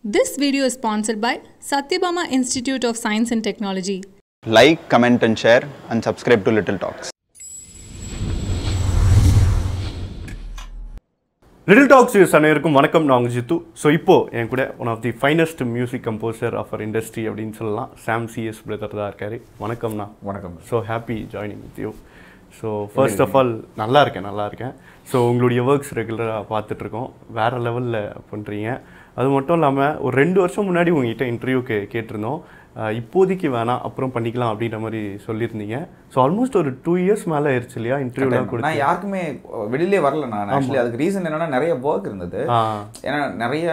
This video is sponsored by Satyabama Institute of Science and Technology. Like, comment, and share, and subscribe to Little Talks. Little Talks யூஸ் அனைவருக்கும் வணக்கம் நான் உங்கள் Jithu so இப்போ என் கூட one of the finest music composer of our industry அப்படின்னு சொல்லலாம் சாம் சிஎஸ் பிரதர் தான் இருக்காரு வணக்கம்ண்ணா வணக்கம் so happy joining with you so first of all நல்லா இருக்கேன் நல்லா இருக்கேன் ஸோ உங்களுடைய ஒர்க்ஸ் ரெகுலராக பார்த்துட்ருக்கோம் வேறு லெவலில் பண்ணுறீங்க அது மட்டும் இல்லாமல் ஒரு ரெண்டு வருஷம் முன்னாடி உங்ககிட்ட இன்டர்வியூக்கு கேட்டிருந்தோம் அஹ் இப்போதைக்கு வேணாம் அப்புறம் பண்ணிக்கலாம் அப்படின்ற மாதிரி சொல்லியிருந்தீங்க ஸோ ஆல்மோஸ்ட் ஒரு டூ இயர்ஸ் மேலே ஆயிடுச்சு இல்லையா இன்டர்வியூலாம் நான் கொடுத்து யாருக்குமே வெளியிலே வரல நான் ஆக்சுவலி அதுக்கு ரீசன் என்னன்னா நிறைய ஒர்க் இருந்தது ஆ ஏன்னா நிறைய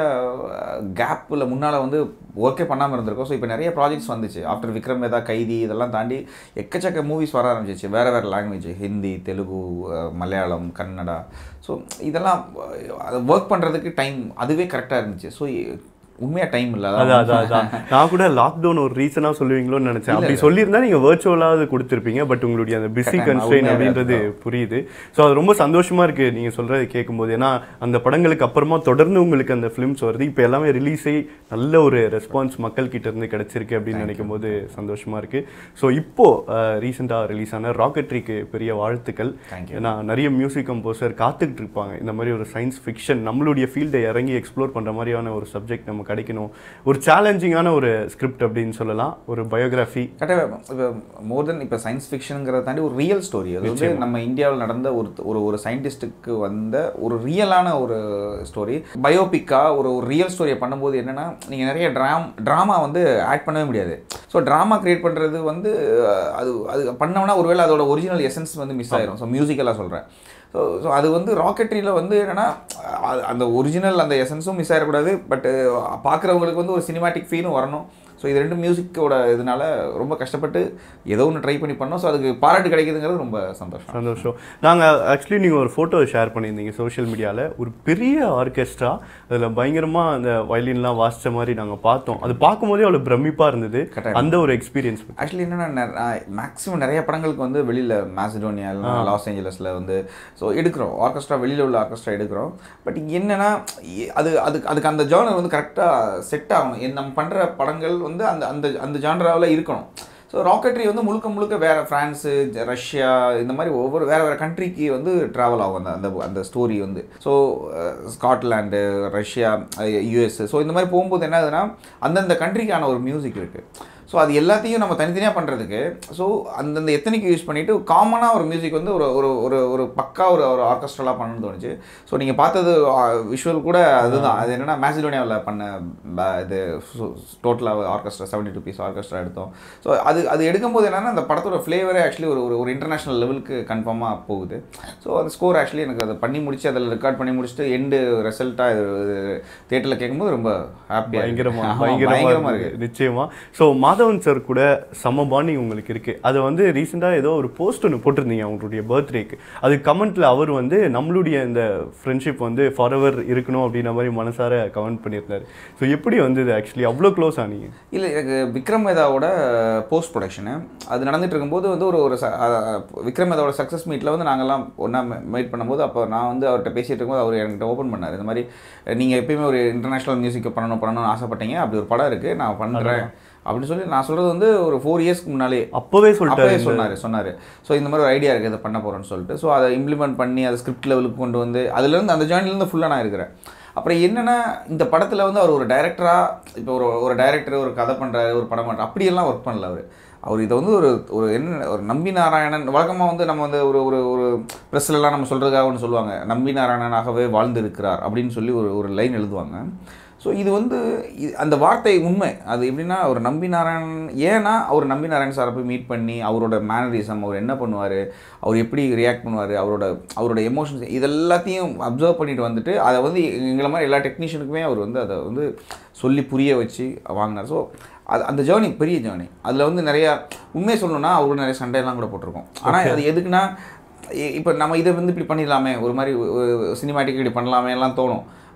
கேப்பில் முன்னால் வந்து ஒர்க்கே பண்ணாமல் இருந்திருக்கோம் ஸோ இப்போ நிறைய ப்ராஜெக்ட்ஸ் வந்துச்சு ஆஃப்டர் விக்ரம் வேதா கைதி இதெல்லாம் தாண்டி எக்கச்சக்க மூவிஸ் வர ஆரம்பிச்சிச்சு வேறு வேறு language Hindi Telugu uh, Malayalam Kannada so இதெல்லாம் அஹ், அதை ஒர்க் பண்ணுறதுக்கு டைம் அதுவே கரெக்டாக இருந்துச்சு ஸோ உண்மையாக டைம் இல்லை அதான் அதான் அதான் நான் கூட லாக்டவுன் ஒரு ரீசனாக சொல்லுவீங்களோன்னு நினச்சேன் அப்படி சொல்லியிருந்தா நீங்கள் வேர்ச்சுவலாவது கொடுத்துருப்பீங்க பட் உங்களுடைய அந்த பிஸி கட்டாயமா, கன்ஸ்ட்ரெயின் உண்மையாவே அப்படின்றது புரியுது ஸோ அது ரொம்ப சந்தோஷமா இருக்கு நீங்கள் சொல்றது கேட்கும்போது ஏன்னா அந்த படங்களுக்கு அப்புறமா தொடர்ந்து உங்களுக்கு அந்த ஃபிலிம்ஸ் வருது இப்போ எல்லாமே ரிலீஸ் ஆகி நல்ல ஒரு ரெஸ்பான்ஸ் மக்கள் கிட்ட இருந்து கிடைச்சிருக்கு அப்படின்னு நினைக்கும் போது சந்தோஷமா இருக்கு ஸோ இப்போ ரீசெண்டாக ரிலீஸ் ஆன ராக்கெட்ரிக்கு பெரிய வாழ்த்துக்கள் Thank ஏன்னா நிறைய மியூசிக் கம்போசர் காத்துக்கிட்டு இருப்பாங்க இந்த மாதிரி ஒரு சயின்ஸ் ஃபிக்ஷன் நம்மளுடைய ஃபீல்டை இறங்கி எக்ஸ்ப்ளோர் பண்ற மாதிரியான ஒரு சப்ஜெக்ட் நமக்கு கிடைக்கணும் ஒரு சேலஞ்சிங்கான ஒரு ஸ்கிரிப்ட் அப்படின்னு சொல்லலாம் ஒரு பயோகிராஃபி கரெக்டாக இப்போ மோர் தென் இப்போ சயின்ஸ் ஃபிக்ஷனுங்கிறத தாண்டி ஒரு ரியல் ஸ்டோரி அது வந்து நம்ம இந்தியாவில் நடந்த ஒரு ஒரு ஒரு சயின்டிஸ்ட்டுக்கு வந்த ஒரு ரியலான ஒரு ஸ்டோரி பயோபிக்காக ஒரு ஒரு ரியல் ஸ்டோரியை பண்ணும்போது என்னென்னா நீங்கள் நிறைய ட்ராம் ட்ராமா வந்து ஆட் பண்ணவே முடியாது ஸோ ட்ராமா கிரியேட் பண்ணுறது வந்து அஹ், அது அது பண்ணோம்னா ஒருவேளை அதோட ஒரிஜினல் எசன்ஸ் வந்து மிஸ் ஆயிரும் ஸோ மியூசிக்கலாக சொல்கிறேன் ஸோ ஸோ அது வந்து ராக்கெட்ரியில் வந்து என்னென்னா அந்த ஒரிஜினல் அந்த எசன்ஸும் மிஸ் ஆகிடக்கூடாது பட்டு பார்க்குறவங்களுக்கு வந்து ஒரு சினிமாட்டிக் ஃபீலும் வரணும் ஸோ இது ரெண்டு மியூசிக்கோட இதனால ரொம்ப கஷ்டப்பட்டு ஏதோ ஒன்று ட்ரை பண்ணி பண்ணோம் ஸோ அதுக்கு பாராட்டு கிடைக்குதுங்கிறது ரொம்ப சந்தோஷம் சந்தோஷம் நாங்கள் ஆக்சுவலி நீங்கள் ஒரு ஃபோட்டோ ஷேர் பண்ணியிருந்தீங்க சோஷியல் மீடியாவில் ஒரு பெரிய ஆர்கெஸ்ட்ரா அதில் பயங்கரமாக அந்த வயலின்லாம் வாசித்த மாதிரி நாங்கள் பார்த்தோம் அது பார்க்கும்போதே அவ்வளோ பிரமிப்பாக இருந்தது கட்டாயம். அந்த ஒரு எக்ஸ்பீரியன்ஸ் ஆக்சுவலி என்னென்னா மேக்ஸிமம் நிறைய படங்களுக்கு வந்து வெளியில் மேசிடோனியா லாஸ் ஏஞ்சலஸில் வந்து ஸோ எடுக்கிறோம் ஆர்கெஸ்ட்ரா வெளியில் உள்ள ஆர்கெஸ்ட்ரா எடுக்கிறோம் பட் என்னென்னா அது அதுக்கு அதுக்கு அந்த ஜானர் வந்து கரெக்டாக செட் ஆகணும் என் நம்ம பண்ணுற படங்கள் வந்து அந்த அந்த அந்த ஜானராவில் இருக்கணும் ஸோ ராக்கெட்ரி வந்து முழுக்க முழுக்க வேறு ஃப்ரான்ஸு ஜ- ரஷ்யா இந்த மாதிரி ஒவ்வொரு வேறு வேறு கண்ட்ரிக்கு வந்து ட்ராவல் ஆகும் அந்த அந்த அந்த ஸ்டோரி வந்து so Scotland Russia US so இந்த மாதிரி போகும்போது என்ன ஆகுதுன்னா அந்தந்த கண்ட்ரிக்கான ஒரு மியூசிக் இருக்குது ஸோ அது எல்லாத்தையும் நம்ம தனித்தனியாக பண்ணுறதுக்கு ஸோ அந்தந்த எத்தனைக்கு யூஸ் பண்ணிவிட்டு காமனாக ஒரு மியூசிக் வந்து ஒரு ஒரு ஒரு ஒரு பக்கா ஒரு ஒரு ஆர்கெஸ்ட்ரலாக பண்ணணும்னு தோணுச்சு ஸோ நீங்கள் பார்த்தது விஷுவல் கூட அதுதான் அது என்னென்னா மேசிடோனியாவில் பண்ண ப- இது டோட்டலாக orchestra seventy two piece orchestra எடுத்தோம் ஸோ அது அது எடுக்கும்போது என்னென்னா அந்த படத்தோட ஃப்ளேவரே ஆக்சுவலி ஒரு ஒரு- ஒரு இன்டர்நேஷனல் லெவலுக்கு கன்ஃபார்மாக போகுது ஸோ அந்த ஸ்கோர் ஆக்சுவலி எனக்கு அதை பண்ணி முடிச்சு அதில் ரெக்கார்ட் பண்ணி முடிச்சுட்டு எண்டு ரிசல்ட்டாக இது தேட்டரில் கேட்கும்போது ரொம்ப ஹாப்பியாக பயங்கரமா பயங்கரமாக பயங்கரமா இருக்குது இருக்கு நிச்சயமா ஸோ மாதவன் சார் கூட சம பாண்டிங் உங்களுக்கு இருக்கு அது வந்து ரீசெண்டாக ஏதோ ஒரு போஸ்ட் ஒன்று போட்டிருந்தீங்க அவங்களுடைய பர்த்டேக்கு அது கமெண்ட்ல அவர் வந்து நம்மளுடைய இந்த ஃப்ரெண்ட்ஷிப் வந்து ஃபாரெவர் இருக்கணும் அப்படின்ற மாதிரி மனசார கமெண்ட் பண்ணியிருந்தாரு ஸோ எப்படி வந்தது ஆக்சுவலி அவ்வளோ க்ளோஸ் ஆனீங்க இல்லை எனக்கு விக்ரம் வேதாவோட போஸ்ட் ப்ரொடக்ஷனு அது நடந்துட்டு இருக்கும்போது வந்து ஒரு ஒரு ச- அஹ் விக்ரம் வேதாவோட சக்ஸஸ் மீட்டில் வந்து நாங்கள்லாம் ஒன்றா மீட் பண்ணும்போது அப்போ நான் வந்து அவர்கிட்ட பேசிட்டு இருக்கும்போது அவர் என்கிட்ட ஓப்பன் பண்ணார் இந்த மாதிரி நீங்கள் எப்பயுமே ஒரு இன்டர்நேஷனல் மியூசிக் பண்ணணும் பண்ணணும்னு ஆசைப்பட்டீங்க அப்படி ஒரு படம் இருக்குது நான் பண்ணுறேன் அப்படின்னு சொல்லி நான் சொல்கிறது வந்து ஒரு ஃபோர் இயர்ஸ்க்கு முன்னாலே அப்பவே சொல்லிட்டாரு அப்பவே இந்த- சொன்னார் சொன்னார் ஸோ இந்த மாதிரி ஒரு ஐடியா இருக்குது இதை பண்ண போகிறேன்னு சொல்லிட்டு ஸோ அதை இம்ப்ளிமெண்ட் பண்ணி அதை ஸ்கிரிப்ட் லெவலுக்கு கொண்டு வந்து அதுலேருந்து அந்த ஜாயின்லேருந்து ஃபுல்லாக நான் இருக்கிறேன் அப்புறம் என்னென்னா இந்த படத்தில் வந்து அவர் ஒரு டைரக்டராக இப்போ ஒரு ஒரு டைரக்டர் ஒரு கதை பண்ணுறாரு ஒரு படம் பண்ணுறாரு அப்படியெல்லாம் ஒர்க் பண்ணல அவர் அவர் இதை வந்து ஒரு ஒரு என்ன ஒரு நம்பி நாராயணன் வழக்கமாக வந்து நம்ம வந்து ஒரு ஒரு ஒரு ப்ரெஸ்லலாம் நம்ம சொல்கிறதுக்காக ஒன்று சொல்லுவாங்க நம்பி நாராயணனாகவே வாழ்ந்திருக்கிறார் அப்படின்னு சொல்லி ஒரு ஒரு லைன் எழுதுவாங்க ஸோ இது வந்து இ- அந்த வார்த்தை உண்மை அது எப்படின்னா அவர் நம்பி நாராயணன் ஏன்னா அவர் நம்பி நாராயண் சாரை போய் மீட் பண்ணி அவரோட மேனரிசம் அவர் என்ன பண்ணுவார் அவர் எப்படி ரியாக்ட் பண்ணுவார் அவரோட அவரோட எமோஷன்ஸ் இதெல்லாத்தையும் அப்சர்வ் பண்ணிட்டு வந்துட்டு அதை வந்து எங்களை மாதிரி எல்லா டெக்னீஷியனுக்குமே அவர் வந்து அதை வந்து சொல்லி புரிய வச்சு வாங்கினார் ஸோ அது அந்த ஜேர்னி பெரிய ஜேர்னி அதில் வந்து நிறையா உண்மையை சொல்லணும்னா அவரோட நிறைய சண்டையெல்லாம் கூட போட்டிருக்கோம் ஆனால் அது எதுக்குன்னா இப்போ நம்ம இதை வந்து இப்படி பண்ணிடலாமே ஒரு மாதிரி சினிமாட்டிக் இப்படி பண்ணலாமே எல்லாம் தோணும்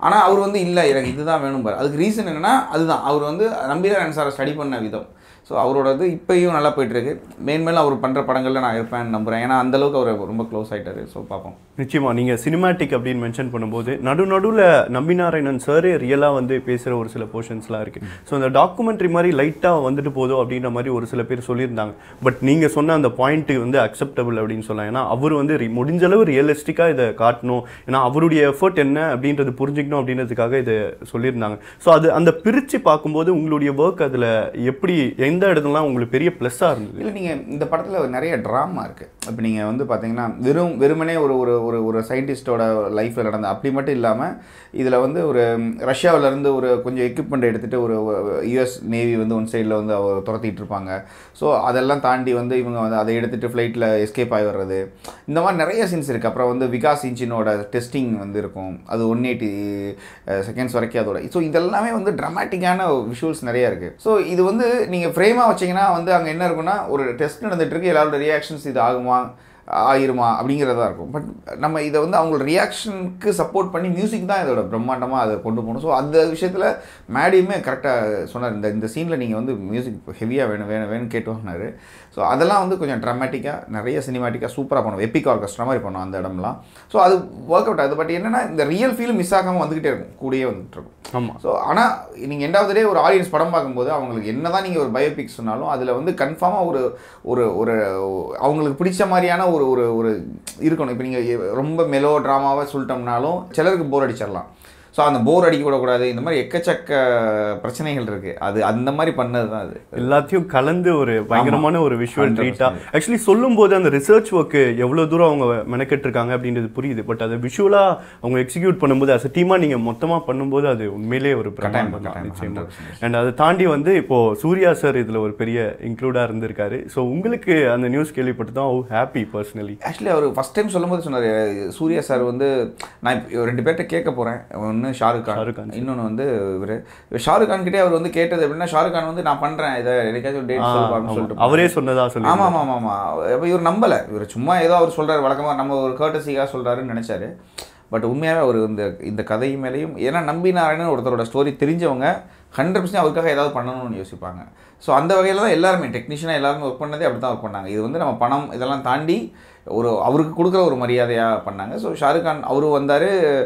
ஆனால் அவர் வந்து இல்லை எனக்கு இதுதான் வேணும் பாரு அதுக்கு ரீசன் என்னன்னா அதுதான் அவர் வந்து நம்பியார் சாரை ஸ்டடி பண்ண விதம் ஸோ அவரோடது இப்பயும் நல்லா போயிட்டுருக்கு மேன்மேலும் அவர் பண்ணுற படங்களில் நான் இருப்பேன்னு நம்புகிறேன் ஏன்னா அந்தளவுக்கு அவர் ரொம்ப க்ளோஸ் ஆகிட்டாரு ஸோ பார்ப்போம் நிச்சயமா நீங்க சினிமாட்டிக் அப்படின்னு மென்ஷன் பண்ணும்போது நடு நடுவில் நம்பிநாராயணன் சாரே ரியலாக வந்து பேசுகிற ஒரு சில போர்ஷன்ஸ்லாம் இருக்கு ஸோ அந்த டாக்குமெண்ட்ரி மாதிரி லைட்டாக வந்துட்டு போதும் அப்படின்ற மாதிரி ஒரு சில பேர் சொல்லியிருந்தாங்க பட் நீங்க சொன்ன அந்த பாயிண்ட் வந்து அக்செப்டபிள் அப்படின்னு சொல்லலாம் ஏன்னா அவர் வந்து re- முடிஞ்ச அளவு ரியலிஸ்டிக்காக இதை காட்டணும் ஏன்னா அவருடைய எஃபர்ட் என்ன அப்படின்றது புரிஞ்சுக்கணும் அப்படின்றதுக்காக இதை சொல்லியிருந்தாங்க ஸோ அது அந்த பிரித்து பார்க்கும்போது உங்களுடைய ஒர்க் அதில் எப்படி எந்த இடத்துலலாம் உங்களுக்கு பெரிய ப்ளஸ்ஸாக இருந்தது இல்லை நீங்கள் இந்த படத்தில் நிறைய ட்ராமா இருக்குது இப்போ நீங்கள் வந்து பார்த்தீங்கன்னா வெறும் வெறுமனே ஒரு ஒரு ஒரு ஒரு சயின்டிஸ்டோட லைஃப்பில் நடந்த அப்படி மட்டும் இல்லாமல் இதில் வந்து ஒரு ரஷ்யாவுல இருந்து ஒரு கொஞ்சம் எக்யூப்மெண்ட் எடுத்துகிட்டு ஒரு யுஎஸ் நேவி வந்து ஒன் சைடில் வந்து அவ துரத்திட்டு இருப்பாங்க ஸோ அதெல்லாம் தாண்டி வந்து இவங்க வந்து அதை எடுத்துகிட்டு ஃப்ளைட்டில் எஸ்கேப் ஆகி வர்றது இந்த மாதிரி நிறைய சீன்ஸ் இருக்குது அப்புறம் வந்து விகாஸ் இன்ஜினோட டெஸ்டிங் வந்து இருக்கும் அது ஒன் எயிட்டி செகண்ட்ஸ் வரைக்கும் அதோட ஸோ இதெல்லாமே வந்து ட்ராமாட்டிக்கான விஷுவல்ஸ் நிறைய இருக்குது ஸோ இது வந்து நீங்கள் ஃப்ரேமாக வச்சீங்கன்னா வந்து அங்கே என்ன இருக்குன்னா ஒரு டெஸ்ட் நடந்துட்டு இருக்கு எல்லாரோட ரியாக்ஷன்ஸ் இது ஆகுமா ஆயிருமா அப்படிங்கிறதா இருக்கும் பட் நம்ம இதை வந்து அவங்களோட ரியாக்ஷனுக்கு சப்போர்ட் பண்ணி மியூசிக் தான் இதோட பிரம்மாண்டமாக அதை கொண்டு போகணும் ஸோ அந்த விஷயத்தில் மேடியுமே கரெக்டாக சொன்னார் இந்த இந்த சீனில் நீங்கள் வந்து மியூசிக் ஹெவியாக வேணும் வேணும் வேணும்னு கேட்டு வாங்கினாரு ஸோ அதெல்லாம் வந்து கொஞ்சம் ட்ராமேட்டிக்காக நிறைய சினிமாட்டிக்காக சூப்பராக பண்ணுவோம் எப்பிக் ஆர்கெஸ்ட்ரா மாதிரி பண்ணுவோம் அந்த இடம்லாம் ஸோ அது ஒர்க் அவுட் ஆகுது பட் என்னென்னா இந்த ரியல் ஃபீல் மிஸ் ஆகாமல் வந்துக்கிட்டே இருக்கும் கூடயே வந்துட்டு இருக்கும் ஆமாம் ஸோ ஆனால் நீங்கள் எண்டாவது டே ஒரு ஆடியன்ஸ் படம் பார்க்கும்போது அவங்களுக்கு என்ன தான் நீங்கள் ஒரு பயோபிக் சொன்னாலும் அதில் வந்து கன்ஃபார்மாக ஒரு ஒரு ஒரு அவங்களுக்கு பிடிச்ச மாதிரியான ஒரு ஒரு ஒரு இருக்கணும் இப்போ நீங்கள் ரொம்ப மெலோ ட்ராமாவாக சொல்லிட்டோம்னாலும் சிலருக்கு போர் அடிச்சிடலாம் ஸோ அந்த போர் அடிக்க விடக்கூடாது இந்த மாதிரி எக்கச்சக்க பிரச்சனைகள் இருக்குது அது அந்த மாதிரி பண்ணது தான் அது எல்லாத்தையும் கலந்து ஒரு பயங்கரமான ஒரு விஷுவல் 100% ட்ரீட்டா ஆக்சுவலி சொல்லும்போது அந்த ரிசர்ச் ஒர்க்கு எவ்வளோ தூரம் அவங்க மெனக்கெட்டு இருக்காங்க அப்படின்றது புரியுது பட் அதை விஷுவலா அவங்க எக்ஸிக்யூட் பண்ணும்போது அஸ் டீமா நீங்க மொத்தமா பண்ணும்போது அது உண்மையிலேயே ஒரு பிரமாண்டம் தான் கட்டாயம், நிச்சயமா 100%. அண்ட் அதை தாண்டி வந்து இப்போ சூர்யா சார் இதுல ஒரு பெரிய இன்க்ளூடா இருந்திருக்காரு ஸோ உங்களுக்கு அந்த நியூஸ் கேள்விப்பட்டு தான் ஹாப்பி பர்சனலி ஆக்சுவலி அவர் ஃபஸ்ட் டைம் சொல்லும்போது சொன்னார் சூர்யா சார் வந்து நான் இப்ப ரெண்டு பேர்கிட்ட கேட்க போகிறேன் ஒன்று ஷாருக் ஷாருக் கான் கான் இன்னொன்று வந்து இவர் ஷாருக் கான் கிட்டே அவர் வந்து கேட்டது எப்படின்னா ஷாருக் கான் வந்து நான் பண்ணுறேன் இதை எனக்காச்சும் டேட் சொல்லுப்பா அப்படின்னு சொல்லிட்டு அவரே சொன்னதா சொல்லி ஆமாம் ஆமாம் ஆமாம் ஆமாம் அப்போ இவர் நம்பலை இவர் சும்மா ஏதோ அவர் சொல்கிறார் வழக்கமாக நம்ம ஒரு கேர்டசிக்காக சொல்கிறாருன்னு நினச்சாரு பட் உண்மையாகவே அவர் இந்த இந்த கதை மேலேயும் ஏன்னா நம்பி நாராயணன் ஒருத்தரோட ஸ்டோரி தெரிஞ்சவங்க ஹண்ட்ரட் பர்சன்ட் அவருக்காக ஏதாவது பண்ணணும்னு யோசிப்பாங்க ஸோ அந்த வகையில் தான் எல்லாருமே டெக்னீஷியனாக எல்லாருமே ஒர்க் பண்ணதே அப்படி தான் ஒர்க் பண்ணாங்க இது வந்து நம்ம பணம் இதெல்லாம் தாண்டி ஒரு அவருக்கு கொடுக்குற ஒரு மரியாதையாக பண்ணாங்க ஸோ ஷாருக் கான் அவரும் வந்தார்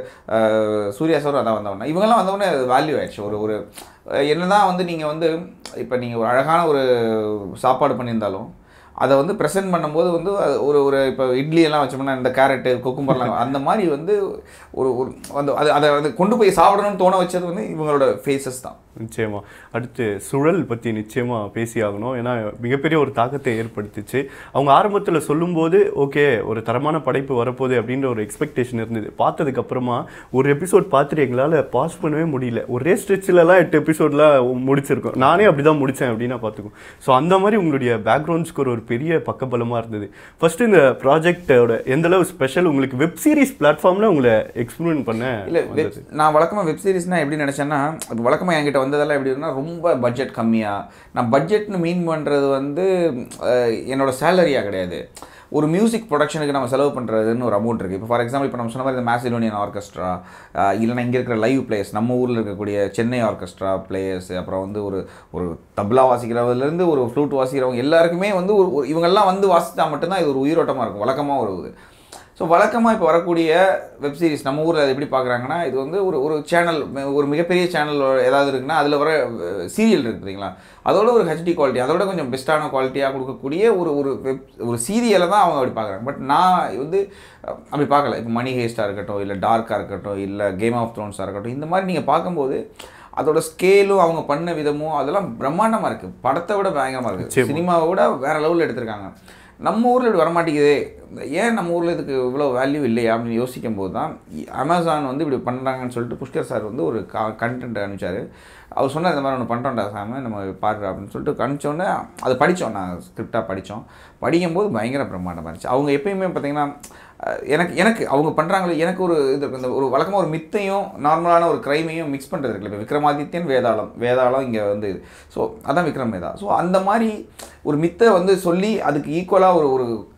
சூர்யா சாரும் அதான் வந்தவொடனே இவங்கெல்லாம் வந்தவொடனே வேல்யூ ஆயிடுச்சு ஒரு ஒரு என்னதான் வந்து நீங்கள் வந்து இப்போ நீங்கள் ஒரு அழகான ஒரு சாப்பாடு பண்ணியிருந்தாலும் அதை வந்து ப்ரெசென்ட் பண்ணும்போது வந்து அது ஒரு ஒரு இப்போ இட்லி எல்லாம் வச்சோம்னா இந்த கேரட்டு குக்கும்பர்லாம் அந்த மாதிரி வந்து ஒரு ஒரு அந்த அதை அதை வந்து கொண்டு போய் சாப்பிடணும்னு தோண வச்சது வந்து இவங்களோட ஃபேஸஸ் தான் நிச்சயமா அடுத்து சுழல் பற்றி நிச்சயமா பேசி ஆகணும் ஏன்னா மிகப்பெரிய ஒரு தாக்கத்தை ஏற்படுத்துச்சு அவங்க ஆரம்பத்தில் சொல்லும்போது ஓகே ஒரு தரமான படைப்பு வரப்போகுது அப்படின்ற ஒரு எக்ஸ்பெக்டேஷன் இருந்தது பார்த்ததுக்கு அப்புறமா ஒரு எபிசோட் பார்த்துட்டு எங்களால் பாஸ் பண்ணவே முடியல ஒரே ஸ்ட்ரெச்சிலலாம் எட்டு எபிசோட்லாம் முடிச்சிருக்கோம் நானே அப்படி தான் முடித்தேன் அப்படின்னா பார்த்துக்கோம் ஸோ அந்த மாதிரி உங்களுடைய பேக்ரவுண்ட் ஸ்கோர் ஒரு பெரிய பக்கபலமாக இருந்தது ஃபர்ஸ்ட் இந்த ப்ராஜெக்டோட எந்த அளவு ஸ்பெஷல் உங்களுக்கு வெப் சீரிஸ் பிளாட்ஃபார்மில் உங்களை எக்ஸ்பிரிமெண்ட் பண்ண இல்லை வந்தது நான் வழக்கமாக வெப் சீரிஸ்னால் எப்படி நினச்சேன்னா இப்போ வழக்கமாக என்கிட்ட வந்ததெல்லாம் எப்படி இருக்குன்னா ரொம்ப பட்ஜெட் கம்மியாக நான் பட்ஜெட்னு மீன் பண்ணுறது வந்து அஹ், என்னோட சேலரியாக கிடையாது ஒரு மியூசிக் ப்ரொடக்ஷனுக்கு நம்ம செலவு பண்ணுறதுன்னு ஒரு அமௌண்ட் இருக்குது இப்போ ஃபார் எக்ஸாம்பிள் இப்போ நம்ம சொன்ன மாதிரி இந்த மேசிடோனியன் ஆர்கெஸ்ட்ரா இல்லைனா இங்கே இருக்கிற லைவ் பிளேயர்ஸ் நம்ம ஊரில் இருக்கக்கூடிய சென்னை ஆர்கெஸ்ட்ரா பிளேயர்ஸ் அப்புறம் வந்து ஒரு ஒரு தப்லா வாசிக்கிறவங்கலேருந்து ஒரு ஃப்ளூட் வாசிக்கிறவங்க எல்லாருக்குமே வந்து ஒரு ஒரு- இவங்கெல்லாம் வந்து வாசித்தா மட்டும்தான் இது ஒரு உயிரோட்டமாக இருக்கும் வழக்கமாக ஒரு இது ஸோ வழக்கமாக இப்போ வரக்கூடிய வெப் சீரிஸ் நம்ம ஊரில் அது எப்படி பார்க்குறாங்கன்னா இது வந்து ஒரு ஒரு சேனல் ஒரு மிகப்பெரிய சேனல் ஏதாவது இருக்குன்னா அதில் வர சீரியல் இருக்கு பார்த்தீங்களா அதோட ஒரு ஹெச்டி குவாலிட்டி அதோட கொஞ்சம் பெஸ்ட்டான குவாலிட்டியாக கொடுக்கக்கூடிய ஒரு ஒரு வெப் ஒரு சீரியலை தான் அவங்க அப்படி பார்க்குறாங்க பட் நான் வந்து அஹ், அப்படி பார்க்கல இப்போ மணி ஹேஸ்ட்டாக இருக்கட்டும் இல்லை டார்க்காக இருக்கட்டும் இல்லை கேம் ஆஃப் த்ரோன்ஸாக இருக்கட்டும் இந்த மாதிரி நீங்கள் பார்க்கும்போது அதோட ஸ்கேலும் அவங்க பண்ண விதமும் அதெல்லாம் பிரம்மாண்டமாக இருக்குது படத்தை விட பயங்கரமாக இருக்குது நிச்சயமா. சினிமாவை விட வேறு லெவலில் எடுத்திருக்காங்க நம்ம ஊரில் இப்படி வரமாட்டேங்குதே ஏன் நம்ம ஊரில் இதுக்கு இவ்வளோ வேல்யூ இல்லையா அப்படின்னு யோசிக்கும் போது தான் அமேசான் வந்து இப்படி பண்ணுறாங்கன்னு சொல்லிட்டு புஷ்கர் சார் வந்து ஒரு கண்டென்ட் அனுப்பிச்சார் அவர் சொன்னார் இந்த மாதிரி ஒன்று பண்ணுறோம்டா சாமி நம்ம பாடுற அப்படின்னு சொல்லிட்டு அனுப்பிச்சோன்னே அதை படித்தோம் நான் ஸ்கிரிப்டாக படித்தோம் படிக்கும்போது பயங்கர பிரம்மாண்டமாக இருந்துச்சு அவங்க எப்பயுமே பார்த்தீங்கன்னா அஹ், எனக்கு எனக்கு அவங்க பண்ணுறாங்களே எனக்கு ஒரு இது இருக்கு. இந்த ஒரு வழக்கமாக ஒரு மித்தையும் நார்மலான ஒரு க்ரைமையும் மிக்ஸ் பண்ணுறது இருக்குல்ல இப்போ விக்ரமாதித்யன் வேதாளம் வேதாளம் இங்கே வந்து ஸோ அதான் விக்ரம் வேதா ஸோ அந்த மாதிரி ஒரு மித்தை வந்து சொல்லி அதுக்கு ஈக்குவலாக ஒரு ஒரு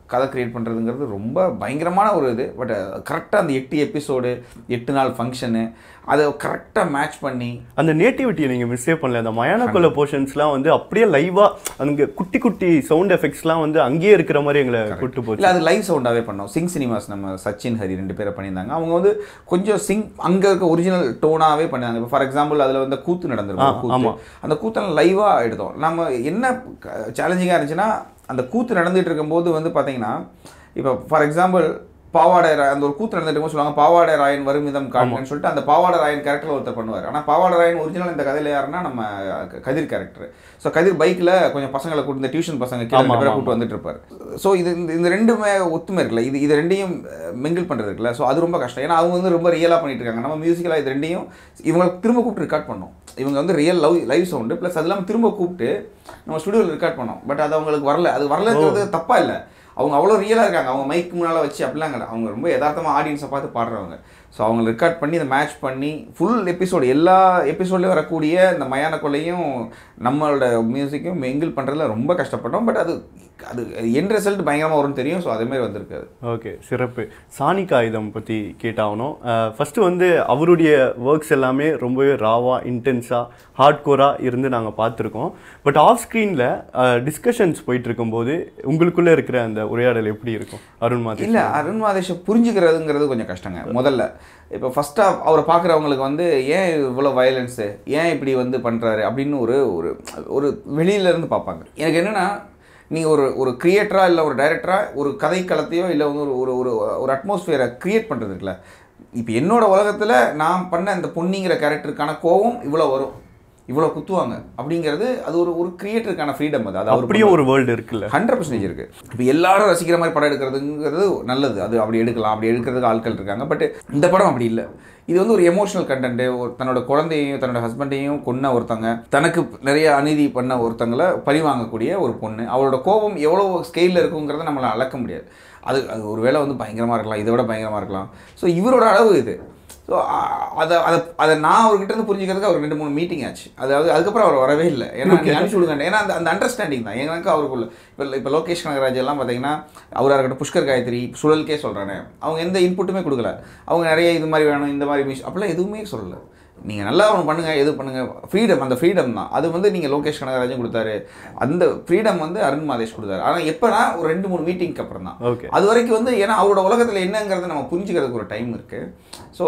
கதை கிரியேட் பண்ணுறதுங்கிறது ரொம்ப பயங்கரமான ஒரு இது பட் கரெக்டாக அந்த எட்டு எபிசோடு எட்டு நாள் ஃபங்க்ஷனு அதை கரெக்டாக மேட்ச் பண்ணி அந்த நேட்டிவிட்டியை நீங்கள் மிஸ்ஸே பண்ணல அந்த மயானக்குள்ள போர்ஷன்ஸ்லாம் வந்து அப்படியே லைவாக அங்கே குட்டி குட்டி சவுண்ட் எஃபெக்ட்ஸ்லாம் வந்து அங்கேயே இருக்கிற மாதிரி எங்களை கூட்டு போச்சு இல்லை அது லைவ் சவுண்டாகவே பண்ணோம் சிங் சினிமாஸ் நம்ம சச்சின் ஹரி ரெண்டு பேரை பண்ணியிருந்தாங்க அவங்க வந்து கொஞ்சம் சிங் அங்கே இருக்க ஒரிஜினல் டோனாகவே பண்ணாங்க இப்போ ஃபார் எக்ஸாம்பிள் அதில் வந்து கூத்து நடந்திருக்கும் ஆ, கூத்து ஆமா. அந்த கூத்தெல்லாம் லைவாக எடுத்தோம் நம்ம என்ன சேலஞ்சிங்காக இருந்துச்சுன்னா அந்த கூத்து நடந்துட்டு இருக்கும்போது வந்து பார்த்தீங்கன்னா இப்போ ஃபார் எக்ஸாம்பிள் பாவாடை ரா- அந்த ஒரு கூத்து நடந்துட்டு இருக்கும்போது சொல்லுவாங்க பாவாடை ராயன் வரும் விதம் காட்டுங்கன்னு சொல்லிட்டு அந்த பாவாடை ராயன் கேரக்டர் ஒருத்தர் பண்ணுவார் ஆனால் பாவாடை ராயன் ஒரிஜினல் இந்த கதையில யாருன்னா நம்ம க- கதிர் கேரக்டர் ஸோ கதிர் பைக்கில் கொஞ்சம் பசங்களை கூட்டு இந்த டியூஷன் பசங்க கீழே ஆமா, ரெண்டு பேரை ஆமா, கூட்டு வந்துட்டு இருப்பார் ஸோ இது இந்த இந்த ரெண்டுமே ஒத்துமை இருக்குல்ல இது இது ரெண்டையும் மிங்கிள் பண்ணுறது இருக்குல்ல ஸோ அது ரொம்ப கஷ்டம் ஏன்னா அவங்க வந்து ரொம்ப ரியலாக பண்ணிட்டு இருக்காங்க நம்ம மியூசிக்கலாக இது ரெண்டையும் இவங்களை திரும்ப கூப்பிட்டு ரெக்கார்ட் பண்ணோம் இவங்க வந்து real love live sound plus அது இல்லாமல் திரும்ப கூப்பிட்டு நம்ம ஸ்டுடியோவில் ரெக்கார்ட் பண்ணோம் பட் அது அவங்களுக்கு வரல அது வரலங்கிறது தப்பாக இல்லை அவங்க அவ்வளோ ரியலாக இருக்காங்க அவங்க மைக் முன்னால் வச்சு அப்படிலாம் கிடையாது அவங்க ரொம்ப யதார்த்தமாக ஆடியன்ஸை பார்த்து பாடுறவங்க ஸோ அவங்க ரெக்கார்ட் பண்ணி அதை மேட்ச் பண்ணி ஃபுல் எபிசோடு எல்லா எபிசோட்லேயும் வரக்கூடிய இந்த மயான கொலையும் நம்மளோட மியூசிக்கும் மிங்கிள் பண்ணுறதுல ரொம்ப கஷ்டப்பட்டோம் பட் அது அது என் ரிசல்ட் பயங்கரமாக வரும்னு தெரியும் ஸோ அதேமாதிரி வந்திருக்காது ஓகே சிறப்பு சானிக் ஆயுதம் பற்றி கேட்டாகணும் ஃபஸ்ட்டு வந்து அவருடைய ஒர்க்ஸ் எல்லாமே ரொம்பவே ராவாக இன்டென்ஸாக ஹார்ட் கோராக இருந்து நாங்கள் பார்த்துருக்கோம் பட் ஆஃப் ஸ்க்ரீனில் டிஸ்கஷன்ஸ் போயிட்டு இருக்கும்போது உங்களுக்குள்ளே இருக்கிற அந்த உரையாடல் எப்படி இருக்கும் அருண் மாதிரி இல்லை அருண் மாதேஷை புரிஞ்சுக்கிறதுங்கிறது கொஞ்சம் கஷ்டங்க முதல்ல இப்போ ஃபஸ்ட்டாக அவரை பார்க்குறவங்களுக்கு வந்து ஏன் இவ்வளோ வயலன்ஸு ஏன் இப்படி வந்து பண்ணுறாரு அப்படின்னு ஒரு ஒரு ஒரு வெளியில இருந்து பார்ப்பாங்க எனக்கு என்னென்னா நீங்கள் ஒரு ஒரு கிரியேட்டராக இல்லை ஒரு டைரக்டராக ஒரு கதைக்களத்தையோ இல்லை வந்து ஒரு ஒரு ஒரு ஒரு அட்மாஸ்ஃபியரை க்ரியேட் பண்ணுறது இருக்குல்ல இப்போ என்னோட உலகத்தில் நான் பண்ண இந்த பொன்னிங்கிற கேரக்டருக்கான கோவம் இவ்வளோ வரும் இவ்வளோ குத்துவாங்க அப்படிங்கிறது அது ஒரு ஒரு கிரியேட்டருக்கான ஃப்ரீடம் அது அது அவர் அப்படியும் ஒரு வேர்ல்டு இருக்குல்ல ஹண்ட்ரட் பர்சன்டேஜ் இருக்கு இப்போ எல்லாரும் ரசிக்கிற மாதிரி படம் எடுக்கிறதுங்கிறது நல்லது அது அப்படி எடுக்கலாம் அப்படி எடுக்கிறதுக்கு ஆட்கள் இருக்காங்க பட் இந்த படம் அப்படி இல்லை இது வந்து ஒரு எமோஷனல் கண்டென்ட் ஒரு தன்னோட குழந்தையையும் தன்னோட ஹஸ்பண்டையும் கொன்ன ஒருத்தங்க தனக்கு நிறைய அநீதி பண்ண ஒருத்தங்களை பழி வாங்கக்கூடிய ஒரு பொண்ணு அவளோட கோபம் எவ்வளோ ஸ்கேலில் இருக்குங்கிறத நம்மளால் அளக்க முடியாது அது அது ஒரு வேளை வந்து பயங்கரமாக இருக்கலாம் இதை விட பயங்கரமாக இருக்கலாம் ஸோ இவரோட அளவு இது ஸோ அதை அதை அதை நான் அவர்கிட்ட இருந்து புரிஞ்சுக்கிறதுக்கு அவர் ரெண்டு மூணு மீட்டிங் ஆச்சு அதாவது அதுக்கப்புறம் அவர் வரவே இல்லை ஏன்னா நீங்க அனுப்பிச்சு விடுங்க ஏன்னா அந்த அந்த அண்டர்ஸ்டாண்டிங் தான் எனக்கு அவருக்குள்ள இப்போ இப்போ லோகேஷ் கனகராஜ் எல்லாம் பார்த்தீங்கன்னா அவராக இருக்கட்டும் புஷ்கர் காயத்ரி சுழல்கே சொல்கிறானே அவங்க எந்த இன்புட்டுமே கொடுக்கல அவங்க நிறைய இது மாதிரி வேணும் இந்த மாதிரி மியூசிக் அப்படிலாம் எதுவுமே சொல்லலை நீங்கள் நல்லா ஒன்று பண்ணுங்கள் எது பண்ணுங்கள் ஃப்ரீடம் அந்த ஃப்ரீடம் தான் அது வந்து நீங்கள் லோகேஷ் கனகராஜன் கொடுத்தாரு அந்த ஃப்ரீடம் வந்து அருண் மாதேஷ் கொடுத்தாரு ஆனால் எப்போனா ஒரு ரெண்டு மூணு மீட்டிங்க்கு அப்புறம் தான் ஓகே அது வரைக்கும் வந்து ஏன்னா அவரோட உலகத்தில் என்னங்கிறத நம்ம புரிஞ்சுக்கிறதுக்கு ஒரு டைம் இருக்குது so